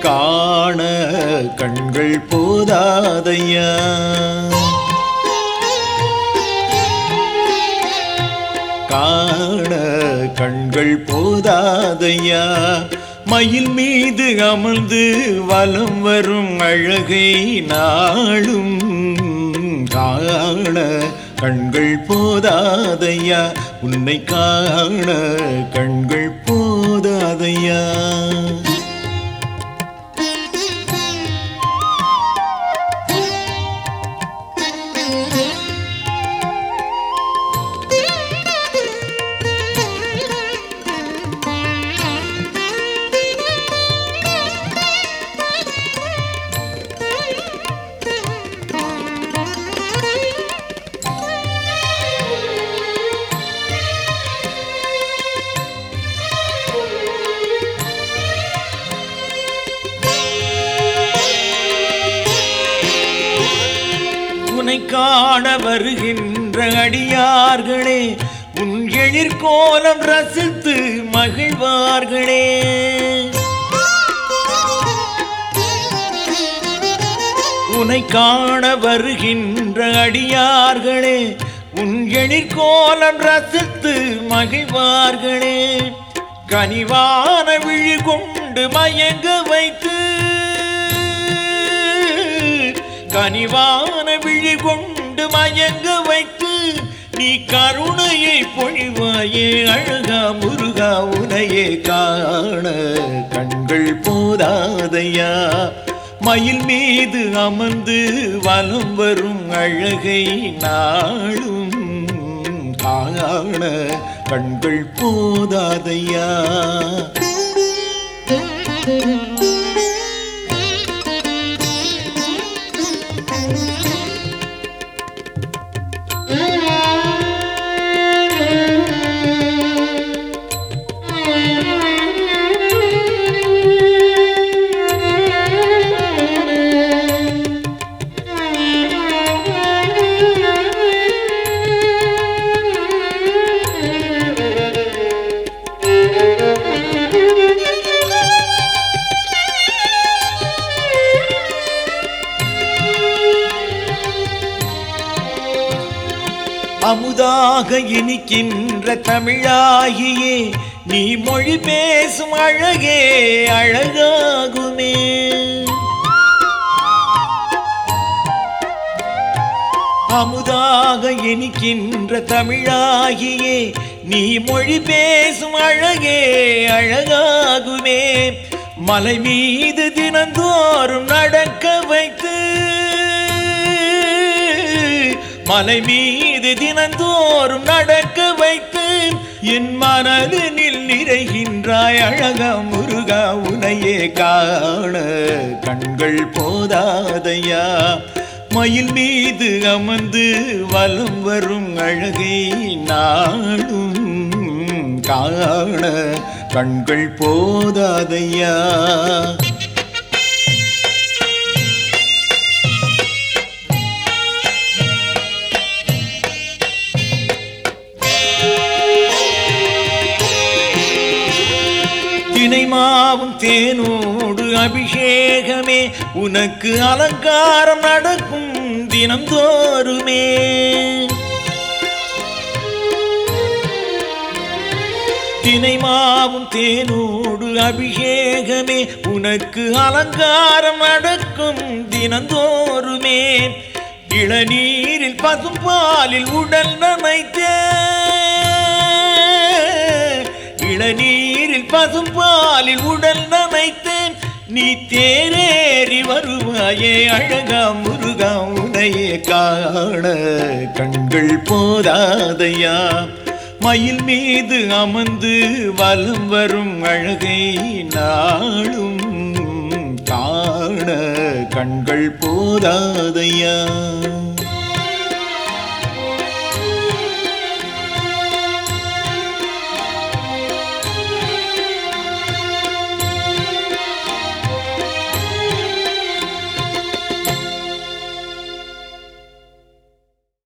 காண கண்கள் போதாதையா காண கண்கள் போதாதையா மயில் மீது அமர்ந்து வலம் வரும் அழகை நாளும் காண கண்கள் போதாதையா உன்னை காண கண்கள் போதாதையா உன்னை காண வருகின்ற அடியார்களே உன் எழிற்கோலம் ரசித்து மகிழ்வார்களே உன்னை காண வருகின்ற அடியார்களே உன் எழிற்கோலம் ரசித்து மகிழ்வார்களே கனிவான விழி கொண்டு மயங்க வைத்து கனிவான விழி கொண்டு மயங்க வைத்து நீ கருணையை பொழிவாயே அழகா முருகா உனையே காண கண்கள் போதாதையா மயில் மீது அமர்ந்து வலம் வரும் அழகை நாளும் காண கண்கள் போதாதையா அமுதாக இனிக்கின்ற தமிழாகியே நீ மொழி பேசும் அழகே அழகாகுமே அமுதாக இனிக்கின்ற தமிழாகியே நீ மொழி பேசும் அழகே அழகாகுமே மலை மீது தினந்தோறும் நடக்க வைத்து மலை மீது தினந்தோறும் நடக்க வைத்து என் மனதினில் நிறைகின்றாய் அழகா முருகா உனையே காண கண்கள் போதாதையா மயில் மீது அமர்ந்து வலம் வரும் அழகை நாளும் காண கண்கள் போதாதையா தினைமாவும் தேனோடு அபிஷேகமே உனக்கு அலங்காரம் நடக்கும் தினந்தோறுமே தினைமாவும் தேனோடு அபிஷேகமே உனக்கு அலங்காரம் நடக்கும் தினந்தோறுமே இளநீரில் பசும்பாலில் உடல் நனைத்த இளநீரில் பசும்பாலில் உடல் நனைத்தேன் நீ தேரேறி வருவாயே அழகா முருகா உனையே காண கண்கள் போதாதையா மயில் மீது அமர்ந்து வலம் வரும் அழகை நாளும் காண கண்கள் போதாதையா